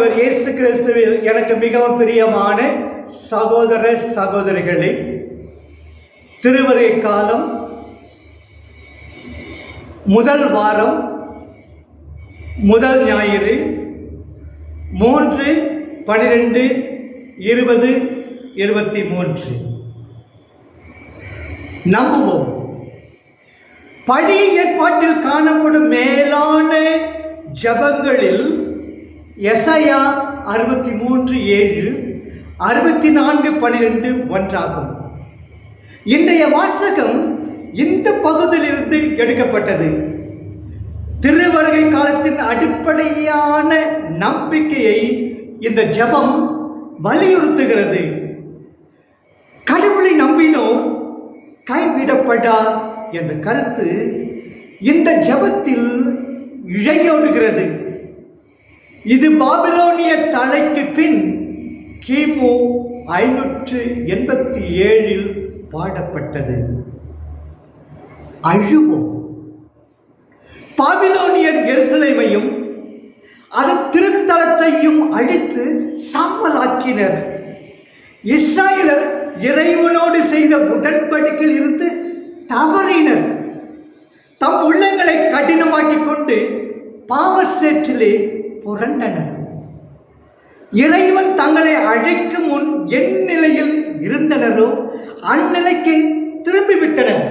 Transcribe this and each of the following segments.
ஆண்டவர் இயேசு கிறிஸ்துவில் எனக்கு மிகவும் பிரியமான சகோதர சகோதரிகளே திருவரை காலம் முதல் வாரம் முதல் ஞாயிறு மூன்று பனிரெண்டு இருபது இருபத்தி மூன்று நம்புவோம் பழைய ஏற்பாட்டில் காணப்படும் மேலான ஜபங்களில் எசையா அறுபத்தி மூன்று ஏழு அறுபத்தி நான்கு பனிரெண்டு ஒன்றாகும் இன்றைய வாசகம் இந்த பகுதியிலிருந்து எடுக்கப்பட்டது திருவருகை காலத்தின் அடிப்படையான நம்பிக்கையை இந்த ஜெபம் வலியுறுத்துகிறது கடவுளை நம்பினோர் கைவிடப்படார் என்ற கருத்து இந்த ஜெபத்தில் இழையோடுகிறது இது பாபிலோனிய தலைக்கு பின் கிமு ஐநூற்று எண்பத்தி ஏழில் பாடப்பட்டது அழுவோம் பாபிலோனியர் எருசலேமையும் அதன் திருத்தலத்தையும் அழித்து சாம்பலாக்கினர் இஸ்ராயலர் இறைவனோடு செய்த உடன்படிக்கையில் இருந்து தவறினர் தம் உள்ளங்களை கடினமாக்கிக் கொண்டு பாவ சேற்றிலே புரண்டனர் இறைவன் தங்களை அழைக்கும் முன் என் நிலையில் இருந்தனரோ அந்நிலைக்கு திரும்பிவிட்டனர்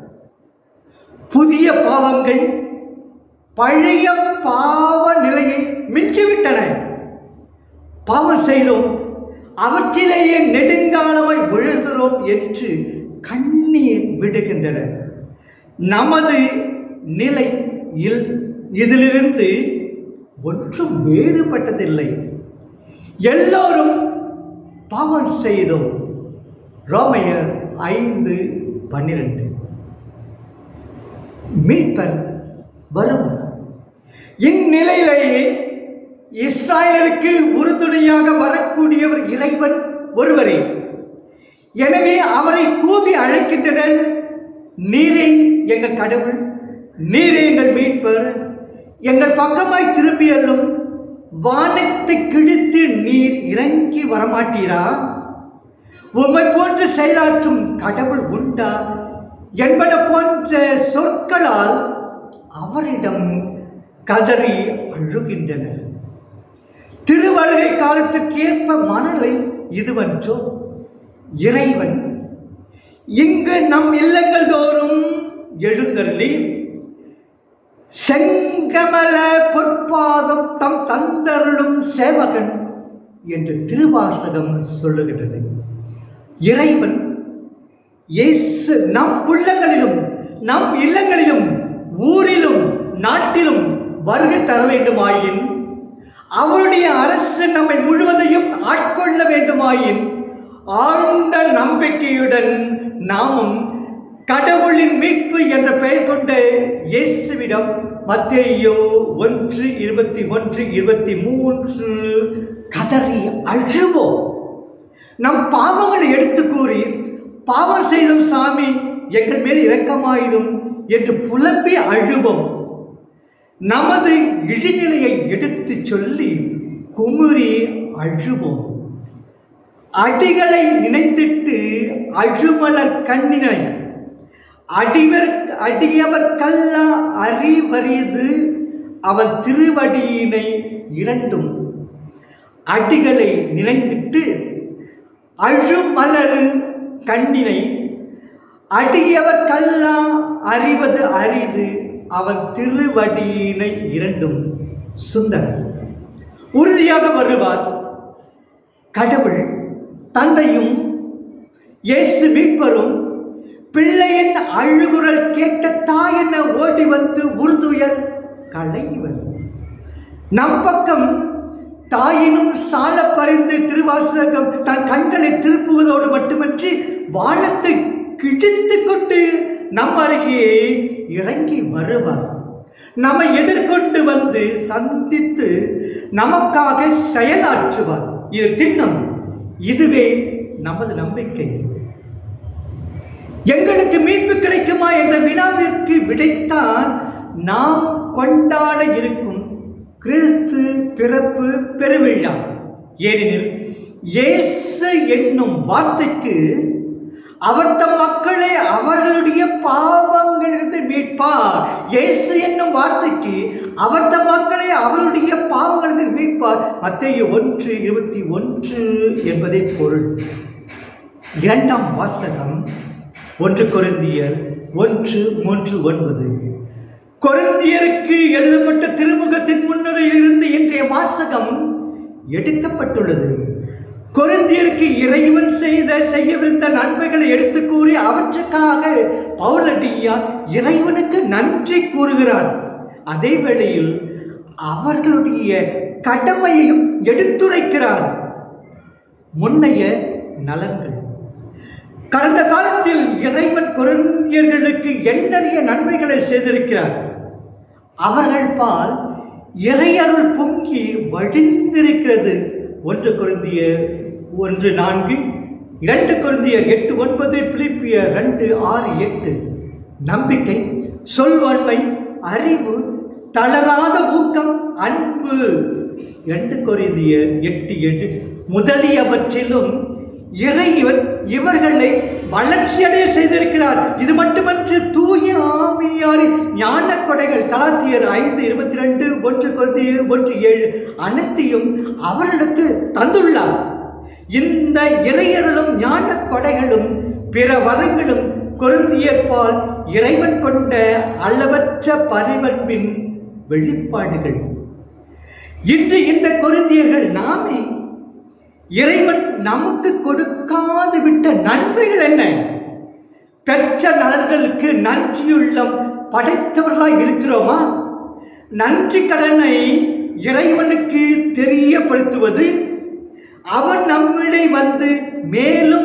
புதிய பாவங்கள் பழைய பாவ நிலையை மிஞ்சிவிட்டன பாவம் செய்தோம் அவற்றிலேயே நெடுங்காலமாய் விழுகிறோம் என்று கண்ணீர் விடுகின்றனர் நமது நிலை இல் இதிலிருந்து ஒன்றும் வேறுபட்டதில்லை எல்லோரும் பாவம் செய்தோம் ரோமையர் ஐந்து பன்னிரண்டு மீட்பர் வருவார் இந்நிலையிலேயே இஸ்ராயலுக்கு உறுதுணையாக வரக்கூடியவர் இறைவன் ஒருவரே எனவே அவரை கூவி அழைக்கின்றனர் நீரே எங்கள் கடவுள் நீரே எங்கள் மீட்பர் எங்கள் பக்கமாய் திரும்பியல்லும் வானத்தை கிழித்து நீர் இறங்கி வரமாட்டீரா உம்மை போன்று செயலாற்றும் கடவுள் உண்டா என்பன போன்ற சொற்களால் அவரிடம் கதறி அழுகின்றனர் திருவருகை காலத்திற்கு ஏற்ப மனநிலை இதுவன்றோ இறைவன் இங்கு நம் இல்லங்கள் தோறும் எழுந்தருளி செங்கமல பொற்பாதம் தம் தந்தருளும் சேவகன் என்று திருவாசகம் சொல்லுகின்றது இறைவன் இயேசு நம் உள்ளங்களிலும் நம் இல்லங்களிலும் ஊரிலும் நாட்டிலும் வருகை தர வேண்டுமாயின் அவருடைய அரசு நம்மை முழுவதையும் ஆட்கொள்ள வேண்டுமாயின் ஆழ்ந்த நம்பிக்கையுடன் நாமும் கடவுளின் மீட்பு என்ற பெயர் கொண்ட இயேசுவிடம் மத்தேயோ ஒன்று இருபத்தி ஒன்று இருபத்தி மூன்று கதறி அழுவோம் நம் பாவங்களை எடுத்து கூறி பாவம் செய்தோம் சாமி எங்கள் மேல் இரக்கமாயிரும் என்று புலம்பி அழுவோம் நமது இழிநிலையை எடுத்து சொல்லி குமுறி அழுவோம் அடிகளை நினைத்திட்டு அழுமலர் கண்ணினை அடிவர் அடியவர் கல்லா அறிவறியது அவன் திருவடியினை இரண்டும் அடிகளை நினைத்திட்டு அழுமலரு கண்ணினை அடியவர் கல்லா அறிவது அரிது அவன் திருவடியினை இரண்டும் சுந்தரன் உறுதியாக வருவார் கடவுள் தந்தையும் இயேசு மீட்பரும் பிள்ளையின் அழுகுரல் கேட்ட தாய் என ஓடி வந்து உறுதுயர் களைவர் நம் பக்கம் தாயினும் சால பறிந்து திருவாசகம் தன் கண்களை திருப்புவதோடு மட்டுமன்றி வானத்தை கிழித்து கொண்டு நம் அருகே இறங்கி வருவார் நம்மை எதிர்கொண்டு வந்து சந்தித்து நமக்காக செயலாற்றுவார் இது திண்ணம் இதுவே நமது நம்பிக்கை எங்களுக்கு மீட்பு கிடைக்குமா என்ற வினாவிற்கு விடைத்தான் நாம் கொண்டாட இருக்கும் கிறிஸ்து பிறப்பு பெருவிழா ஏனெனில் இயேசு என்னும் வார்த்தைக்கு அவர் தம் மக்களை அவர்களுடைய பாவங்களிலிருந்து மீட்பார் இயேசு என்னும் வார்த்தைக்கு அவர் தம் மக்களை அவருடைய பாவங்களிலிருந்து மீட்பார் மத்திய ஒன்று இருபத்தி ஒன்று என்பதை பொருள் இரண்டாம் வாசகம் ஒன்று கொரிந்தியர் ஒன்று மூன்று ஒன்பது கொரிந்தியருக்கு எழுதப்பட்ட திருமுகத்தின் முன்னுரையில் இருந்து இன்றைய வாசகம் எடுக்கப்பட்டுள்ளது கொரிந்தியருக்கு இறைவன் செய்த செய்யவிருந்த நன்மைகளை எடுத்து கூறி அவற்றுக்காக பவுலடியா இறைவனுக்கு நன்றி கூறுகிறார் அதே வேளையில் அவர்களுடைய கடமையையும் எடுத்துரைக்கிறார் முன்னைய நலன்கள் கடந்த காலத்தில் இறைவன் குழந்தையர்களுக்கு எண்ணறிய நன்மைகளை செய்திருக்கிறார் அவர்கள் பால் இறையருள் பொங்கி வழிந்திருக்கிறது ஒன்று குருந்திய ஒன்று நான்கு இரண்டு குருந்தியர் எட்டு ஒன்பது பிலிப்பிய ரெண்டு ஆறு எட்டு நம்பிக்கை சொல்வன்மை அறிவு தளராத ஊக்கம் அன்பு இரண்டு கொரிந்திய எட்டு எட்டு முதலியவற்றிலும் இறைவன் இவர்களை வளர்ச்சியடைய செய்திருக்கிறார் இது மட்டுமன்று தூய ஆவியாரின் ஞான கொடைகள் கலாத்தியர் ஐந்து இருபத்தி ரெண்டு ஒன்று கொரிந்தியர் ஒன்று ஏழு அனைத்தையும் அவர்களுக்கு தந்துள்ளார் இந்த இறையர்களும் ஞான கொடைகளும் பிற வரங்களும் கொருந்தியற்பால் இறைவன் கொண்ட அளவற்ற பரிவன்பின் வெளிப்பாடுகள் இன்று இந்த கொருந்தியர்கள் நாமே இறைவன் நமக்கு கொடுக்காது விட்ட நன்மைகள் என்ன பெற்ற நலன்களுக்கு நன்றியுள்ளம் படைத்தவர்களாய் இருக்கிறோமா நன்றி கடனை இறைவனுக்கு தெரியப்படுத்துவது அவன் நம்மிடை வந்து மேலும்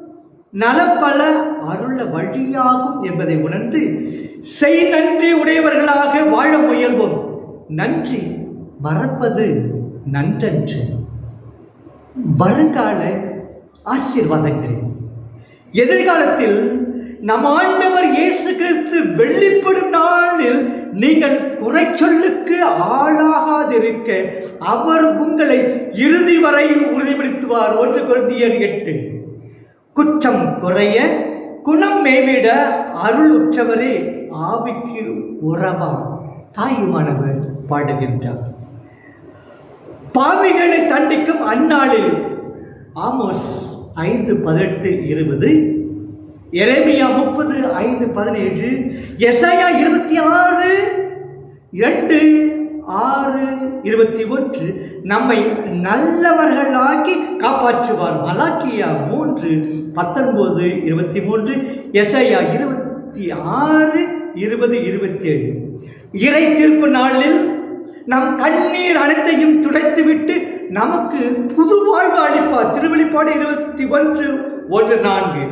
நலப்பல அருள வழியாகும் என்பதை உணர்ந்து செய் நன்றி உடையவர்களாக வாழ முயல்வோம் நன்றி மறப்பது நன்றன்று வருங்கால ஆசீர்வாதங்கள் எதிர்காலத்தில் நம் ஆண்டவர் இயேசு கிறிஸ்து வெளிப்படும் நாளில் நீங்கள் குறைச்சொல்லுக்கு ஆளாகாதிருக்க அவர் உங்களை இறுதி வரை உறுதிப்படுத்துவார் ஒன்று குழந்தையர் எட்டு குற்றம் குறைய குணம் மேவிட அருள் உற்றவரே ஆவிக்கு உறவா தாயுமானவர் பாடுகின்றார் பாவிகளை தண்டிக்கும் அந்நாளில் ஆமோஸ் ஐந்து பதினெட்டு இருபது எரேமியா முப்பது ஐந்து பதினேழு எஸ்ஐயா இருபத்தி ஆறு இரண்டு ஆறு இருபத்தி ஒன்று நம்மை நல்லவர்களாக்கி காப்பாற்றுவார் மலாக்கியா மூன்று பத்தொன்பது இருபத்தி மூன்று எஸ்ஐயா இருபத்தி ஆறு இருபது இருபத்தி ஏழு இறை தீர்ப்பு நாளில் நம் கண்ணீர் அனைத்தையும் துடைத்துவிட்டு நமக்கு புது வாழ்வு அளிப்பார் திருவெளிப்பாடு இருபத்தி ஒன்று ஒன்று நான்கு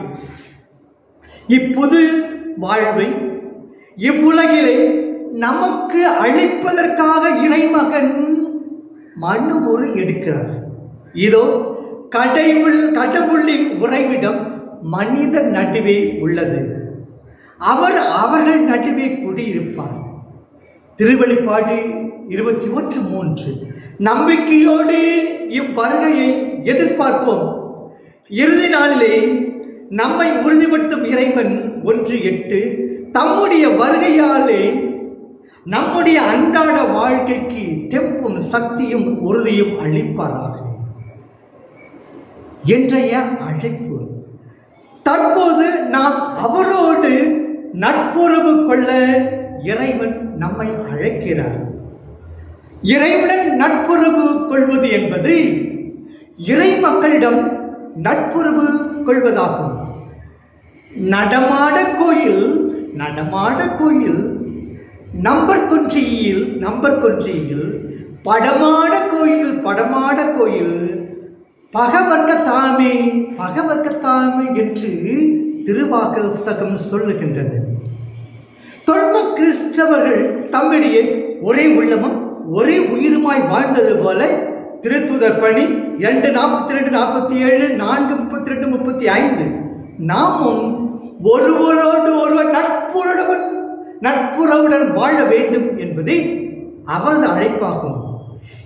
இப்புது வாழ்வை இவ்வுலகிலே நமக்கு அளிப்பதற்காக இறைமகன் மனு ஒரு எடுக்கிறார் இதோ கடவுள் கடவுளின் உறைவிடம் மனித நடுவே உள்ளது அவர் அவர்கள் நடுவே குடியிருப்பார் திருவெளிப்பாடு இருபத்தி ஒன்று மூன்று நம்பிக்கையோடு இவ்வருகையை எதிர்பார்ப்போம் இறுதி நாளிலே நம்மை உறுதிப்படுத்தும் இறைவன் ஒன்று எட்டு தம்முடைய வருகையாலே நம்முடைய அன்றாட வாழ்க்கைக்கு தெம்பும் சக்தியும் உறுதியும் அளிப்பாராக இன்றைய அழைப்பு தற்போது நாம் அவரோடு நட்புறவு கொள்ள இறைவன் நம்மை அழைக்கிறார் இறைவனுடன் நட்புறவு கொள்வது என்பது இறை மக்களிடம் நட்புறவு கொள்வதாகும் நடமாட கோயில் நடமாட கோயில் நம்பர் கொன்றியில் நம்பர் கொன்றியில் படமாட கோயில் படமாட கோயில் பகவர்க்க தாமே பகவர்க்க தாமே என்று திருவாசகம் சொல்லுகின்றது தொன்ம கிறிஸ்தவர்கள் தம்மிடையே ஒரே உள்ளமும் ஒரே உயிருமாய் வாழ்ந்தது போல திருத்துதர் பணி இரண்டு நாற்பத்தி ரெண்டு நாற்பத்தி ஏழு நான்கு முப்பத்தி ரெண்டு முப்பத்தி ஐந்து நாமும் ஒருவரோடு ஒருவர் நட்புறவுடன் நட்புறவுடன் வாழ வேண்டும் என்பதே அவரது அழைப்பாகும்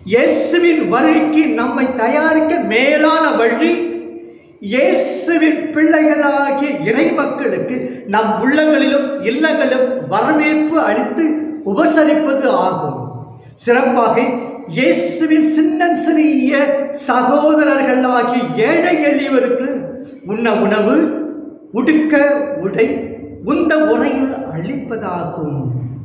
இயேசுவின் வருகைக்கு நம்மை தயாரிக்க மேலான வழி இயேசுவின் பிள்ளைகளாகிய இறை மக்களுக்கு நம் உள்ளங்களிலும் இல்லங்களிலும் வரவேற்பு அளித்து உபசரிப்பது ஆகும் சிறப்பாக இயேசுவின் சின்னன் சிறிய சகோதரர்களாகிய ஏழை எளியவருக்கு உண்ண உணவு உடுக்க உடை உந்த உரையில் அளிப்பதாகும்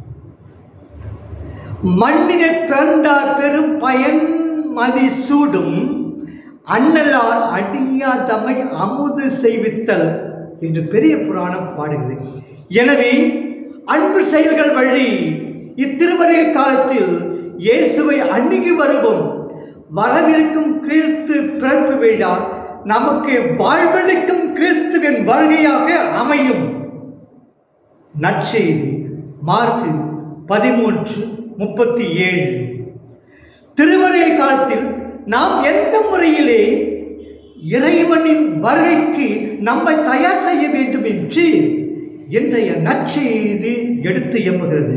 மண்ணினை பிறந்தார் பெரும் பயன் மதி சூடும் அண்ணலார் அடியாதமை அமுது செய்வித்தல் என்று பெரிய புராணம் பாடுகிறது எனவே அன்பு செயல்கள் வழி இத்திருவருகை காலத்தில் இயேசுவை அணுகி வருவோம் வரவிருக்கும் கிறிஸ்து பிறப்பு விழா நமக்கு வாழ்வளிக்கும் கிறிஸ்துவின் வருகையாக அமையும் நற்செய்தி மார்க்கு பதிமூன்று முப்பத்தி ஏழு திருவருகை காலத்தில் நாம் எந்த முறையிலே இறைவனின் வருகைக்கு நம்மை தயார் செய்ய வேண்டும் என்று இன்றைய நற்செய்தி எடுத்து எம்புகிறது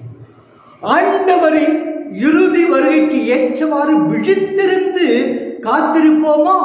ஆண்டவரின் இறுதி வருகைக்கு ஏற்றவாறு விழித்திருந்து காத்திருப்போமா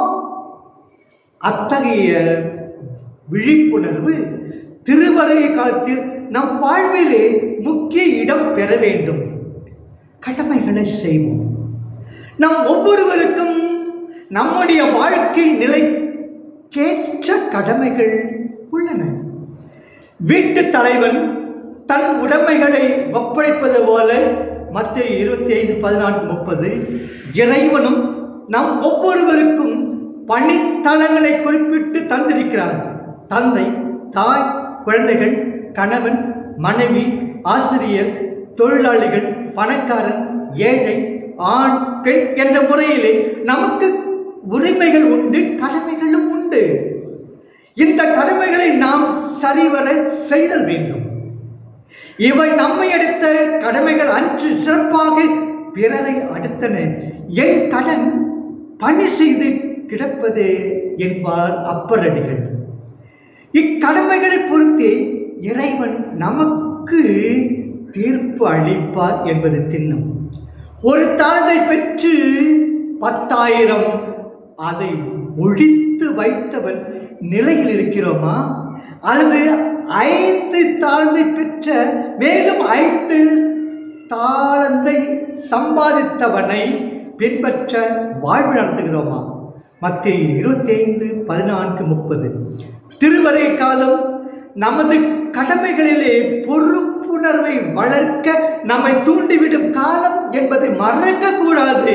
அத்தகைய விழிப்புணர்வு திருவருகை காலத்தில் நம் வாழ்விலே முக்கிய இடம் பெற வேண்டும் கடமைகளை செய்வோம் நம் ஒவ்வொருவருக்கும் நம்முடைய வாழ்க்கை நிலைக்கேற்ற கடமைகள் உள்ளன வீட்டு தலைவன் தன் உடைமைகளை ஒப்படைப்பது போல மற்ற இருபத்தி ஐந்து பதினான்கு முப்பது இறைவனும் நம் ஒவ்வொருவருக்கும் பணித்தளங்களை குறிப்பிட்டு தந்திருக்கிறார் தந்தை தாய் குழந்தைகள் கணவன் மனைவி ஆசிரியர் தொழிலாளிகள் பணக்காரன் ஏழை ஆண் பெண் என்ற முறையிலே நமக்கு உரிமைகள் உண்டு கடமைகளும் உண்டு இந்த கடமைகளை நாம் சரிவர செய்தல் வேண்டும் இவை நம்மை அடுத்த கடமைகள் அன்று சிறப்பாக பிறரை அடுத்தன என் கடன் பணி செய்து கிடப்பதே என்பார் அப்பரடிகள் இக்கடமைகளை பொறுத்தே இறைவன் நமக்கு தீர்ப்பு அளிப்பார் என்பது திண்ணம் ஒரு தாழ்ந்தை பெற்று பத்தாயிரம் அதை ஒழித்து வைத்தவன் நிலையில் இருக்கிறோமா அல்லது ஐந்து தாழ்ந்தை பெற்ற மேலும் ஐந்து தாளந்தை சம்பாதித்தவனை பின்பற்ற வாழ்வு நடத்துகிறோமா மத்திய இருபத்தி ஐந்து பதினான்கு முப்பது திருவரை காலம் நமது கடமைகளிலே பொறுப்புணர்வை வளர்க்க நம்மை தூண்டிவிடும் காலம் என்பதை மறக்க கூடாது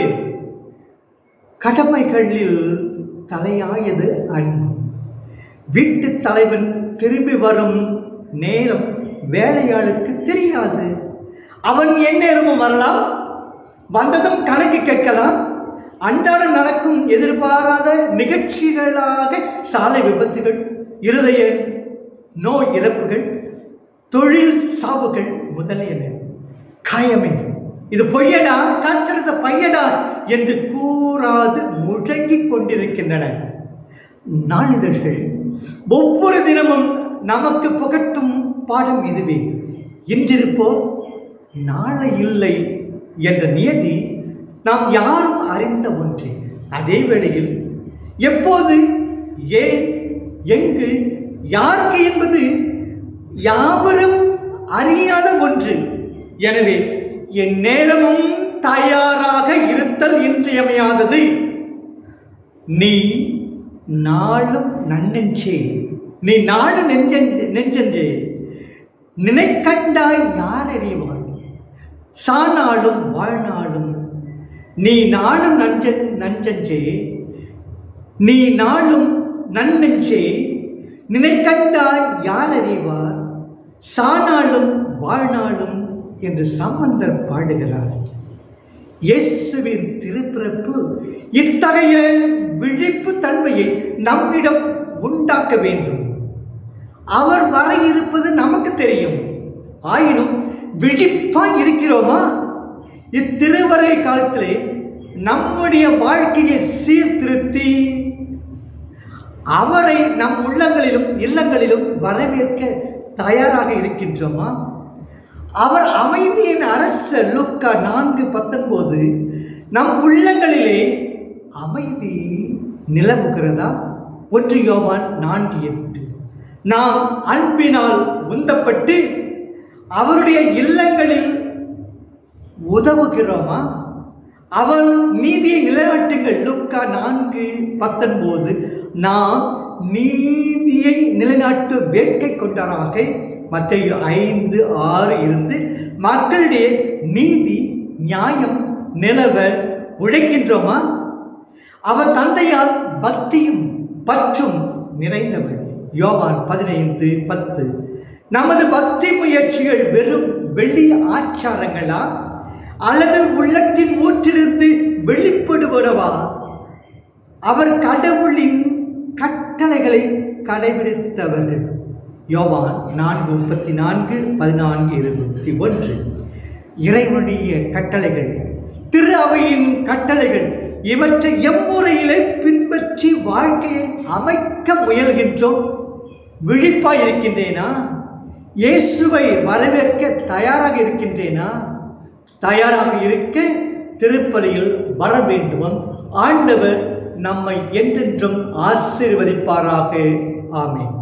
கடமைகளில் தலையாயது அன்பு வீட்டு தலைவன் திரும்பி வரும் நேரம் வேலையாளுக்கு தெரியாது அவன் எந்நேரமும் வரலாம் வந்ததும் கணக்கு கேட்கலாம் அன்றாடம் நடக்கும் எதிர்பாராத நிகழ்ச்சிகளாக சாலை விபத்துகள் இருதய நோய் இறப்புகள் தொழில் சாவுகள் முதலியன காயமே இது பொய்யடா காற்றெடுத்த பையடா என்று கூறாது முழங்கிக் கொண்டிருக்கின்றன நாளிதழ்கள் ஒவ்வொரு தினமும் நமக்கு புகட்டும் பாடம் இதுவே இன்றிருப்போர் நாளை இல்லை என்ற நியதி நாம் யாரும் அறிந்த ஒன்று அதே வேளையில் எப்போது ஏன் எங்கு யாருக்கு என்பது யாவரும் அறியாத ஒன்று எனவே என் நேரமும் தயாராக இருத்தல் இன்றியமையாதது நீ நாளும் நன்னெஞ்சே நீ நாடு நெஞ்செஞ்சே நெஞ்செஞ்சே நினைக்கண்டாய் யார் அறிவார் சானாலும் வாழ்நாளும் நீ நாளும் நஞ்சன் நஞ்சஞ்சே நீ நாளும் நன்னெஞ்சே நினைக்கண்டாய் யார் அறிவார் சானாலும் வாழ்நாளும் என்று சம்பந்தர் பாடுகிறார் இயேசுவின் திருப்பிறப்பு இத்தகைய விழிப்பு தன்மையை நம்மிடம் உண்டாக்க வேண்டும் அவர் வர இருப்பது நமக்கு தெரியும் ஆயினும் விழிப்பாய் இருக்கிறோமா இத்திருவரை காலத்திலே நம்முடைய வாழ்க்கையை சீர்திருத்தி அவரை நம் உள்ளங்களிலும் இல்லங்களிலும் வரவேற்க தயாராக இருக்கின்றோமா அவர் அமைதியின் அரச லுக்கா நான்கு பத்தொன்பது நம் உள்ளங்களிலே அமைதி நிலவுகிறதா ஒன்று யோவான் நான்கு எட்டு நாம் அன்பினால் உந்தப்பட்டு அவருடைய இல்லங்களில் உதவுகிறோமா அவர் நீதியை நிலைநாட்டுங்கள் லுக்கா நான்கு பத்தொன்பது நாம் நீதியை நிலைநாட்டு வேட்கை கொண்டவராக மத்திய ஐந்து ஆறு இருந்து மக்களிடையே நீதி நியாயம் நிலவ உழைக்கின்றோமா அவர் தந்தையால் பக்தியும் பற்றும் நிறைந்தவர் யோவான் பதினைந்து பத்து நமது பக்தி முயற்சிகள் வெறும் வெள்ளி ஆச்சாரங்களா அல்லது உள்ளத்தின் ஊற்றிலிருந்து வெளிப்படுவனவா அவர் கடவுளின் கட்டளைகளை கடைபிடித்தவர்கள் யோவான் நான்கு முப்பத்தி நான்கு பதினான்கு இருபத்தி ஒன்று இறைவனுடைய கட்டளைகள் திரு அவையின் கட்டளைகள் இவற்றை எம்முறையிலே பின்பற்றி வாழ்க்கையை அமைக்க முயல்கின்றோம் விழிப்பாய் இருக்கின்றேனா இயேசுவை வரவேற்க தயாராக இருக்கின்றேனா தயாராக இருக்க திருப்பலியில் வர வேண்டும் ஆண்டவர் நம்மை என்றென்றும் ஆசீர்வதிப்பாராக ஆமென்